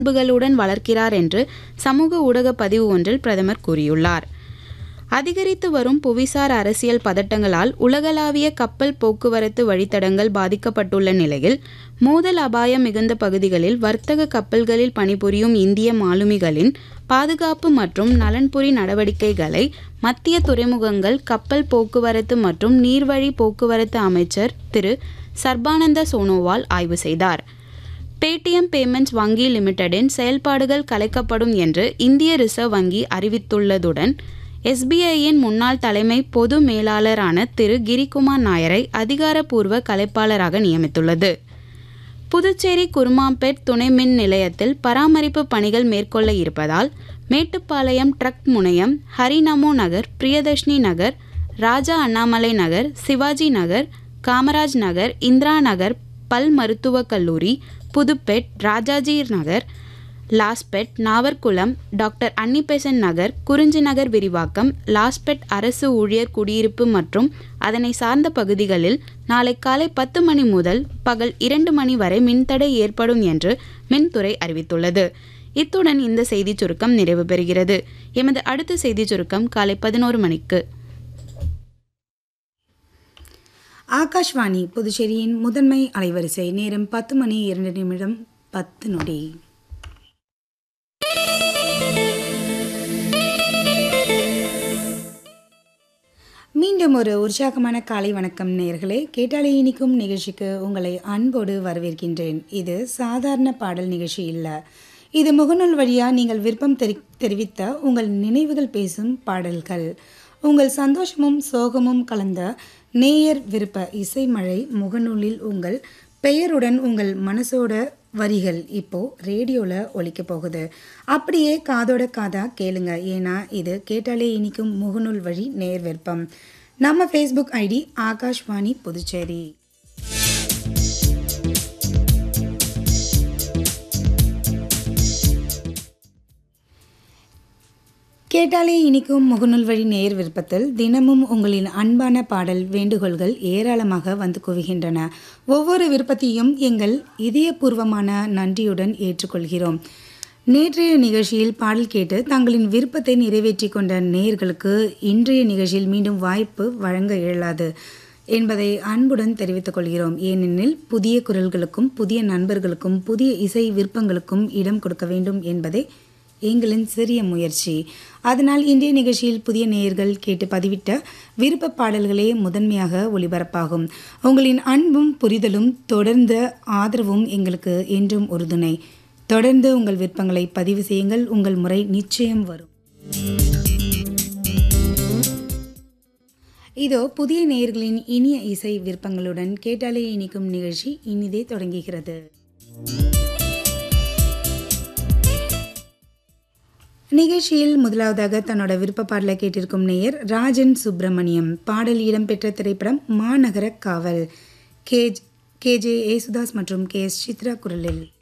பண்புகளுடன் வளர்க்கிறார் என்று சமூக ஊடக பதிவு ஒன்றில் பிரதமர் கூறியுள்ளார் அதிகரித்து வரும் புவிசார் அரசியல் பதட்டங்களால் உலகளாவிய கப்பல் போக்குவரத்து வழித்தடங்கள் பாதிக்கப்பட்டுள்ள நிலையில் மோதல் அபாயம் மிகுந்த பகுதிகளில் வர்த்தக கப்பல்களில் பணிபுரியும் இந்திய மாலுமிகளின் பாதுகாப்பு மற்றும் நலன்புரி நடவடிக்கைகளை மத்திய துறைமுகங்கள் கப்பல் போக்குவரத்து மற்றும் நீர்வழி போக்குவரத்து அமைச்சர் திரு சர்பானந்த சோனோவால் ஆய்வு செய்தார் பேடிஎம் பேமெண்ட்ஸ் வங்கி லிமிடெடின் செயல்பாடுகள் கலைக்கப்படும் என்று இந்திய ரிசர்வ் வங்கி அறிவித்துள்ளதுடன் எஸ்பிஐயின் முன்னாள் தலைமை பொது மேலாளரான திரு கிரிகுமார் நாயரை அதிகாரப்பூர்வ கலைப்பாளராக நியமித்துள்ளது புதுச்சேரி குருமாம்பேட் துணை மின் நிலையத்தில் பராமரிப்பு பணிகள் மேற்கொள்ள இருப்பதால் மேட்டுப்பாளையம் ட்ரக் முனையம் ஹரிநமோ நகர் பிரியதர்ஷினி நகர் ராஜா அண்ணாமலை நகர் சிவாஜி நகர் காமராஜ் நகர் இந்திரா நகர் பல் மருத்துவக் கல்லூரி புதுப்பேட் ராஜாஜி நகர் லாஸ்பெட் நாவர்குளம் டாக்டர் அன்னிபெசன் நகர் குறிஞ்சி நகர் விரிவாக்கம் லாஸ்பெட் அரசு ஊழியர் குடியிருப்பு மற்றும் அதனை சார்ந்த பகுதிகளில் நாளை காலை பத்து மணி முதல் பகல் இரண்டு மணி வரை மின்தடை ஏற்படும் என்று மின்துறை அறிவித்துள்ளது இத்துடன் இந்த செய்திச் சுருக்கம் நிறைவு பெறுகிறது எமது அடுத்த செய்திச் சுருக்கம் காலை பதினோரு மணிக்கு ஆகாஷ்வாணி புதுச்சேரியின் முதன்மை அலைவரிசை நேரம் பத்து மணி இரண்டு நிமிடம் பத்து நொடி மீண்டும் ஒரு உற்சாகமான காலை வணக்கம் நேர்களே கேட்டாலே இனிக்கும் நிகழ்ச்சிக்கு உங்களை அன்போடு வரவேற்கின்றேன் இது சாதாரண பாடல் நிகழ்ச்சி இல்லை இது முகநூல் வழியாக நீங்கள் விருப்பம் தெரி தெரிவித்த உங்கள் நினைவுகள் பேசும் பாடல்கள் உங்கள் சந்தோஷமும் சோகமும் கலந்த நேயர் விருப்ப இசைமழை முகநூலில் உங்கள் பெயருடன் உங்கள் மனசோட வரிகள் இப்போ ரேடியோவில் ஒலிக்க போகுது அப்படியே காதோட காதா கேளுங்க ஏன்னா இது கேட்டாலே இனிக்கும் முகநூல் வழி நேர் விருப்பம் நம்ம ஃபேஸ்புக் ஐடி ஆகாஷ்வாணி புதுச்சேரி கேட்டாலே இனிக்கும் முகநூல் வழி நேர் விருப்பத்தில் தினமும் உங்களின் அன்பான பாடல் வேண்டுகோள்கள் ஏராளமாக வந்து குவிகின்றன ஒவ்வொரு விருப்பத்தையும் எங்கள் இதயபூர்வமான நன்றியுடன் ஏற்றுக்கொள்கிறோம் நேற்றைய நிகழ்ச்சியில் பாடல் கேட்டு தங்களின் விருப்பத்தை நிறைவேற்றி கொண்ட நேயர்களுக்கு இன்றைய நிகழ்ச்சியில் மீண்டும் வாய்ப்பு வழங்க இயலாது என்பதை அன்புடன் தெரிவித்துக் கொள்கிறோம் ஏனெனில் புதிய குரல்களுக்கும் புதிய நண்பர்களுக்கும் புதிய இசை விருப்பங்களுக்கும் இடம் கொடுக்க வேண்டும் என்பதே எங்களின் சிறிய முயற்சி அதனால் இன்றைய நிகழ்ச்சியில் புதிய நேயர்கள் கேட்டு பதிவிட்ட விருப்ப பாடல்களே முதன்மையாக ஒளிபரப்பாகும் உங்களின் அன்பும் புரிதலும் தொடர்ந்த ஆதரவும் எங்களுக்கு என்றும் உறுதுணை தொடர்ந்து உங்கள் விருப்பங்களை பதிவு செய்யுங்கள் உங்கள் முறை நிச்சயம் வரும் இதோ புதிய நேயர்களின் இனிய இசை விருப்பங்களுடன் கேட்டாலே இனிக்கும் நிகழ்ச்சி இனிதே தொடங்குகிறது நிகழ்ச்சியில் முதலாவதாக தன்னோட விருப்ப பாடலை கேட்டிருக்கும் நேயர் ராஜன் சுப்பிரமணியம் பாடல் இடம்பெற்ற திரைப்படம் மாநகர காவல் கே கேஜே ஏசுதாஸ் மற்றும் கே எஸ் சித்ரா குரலில்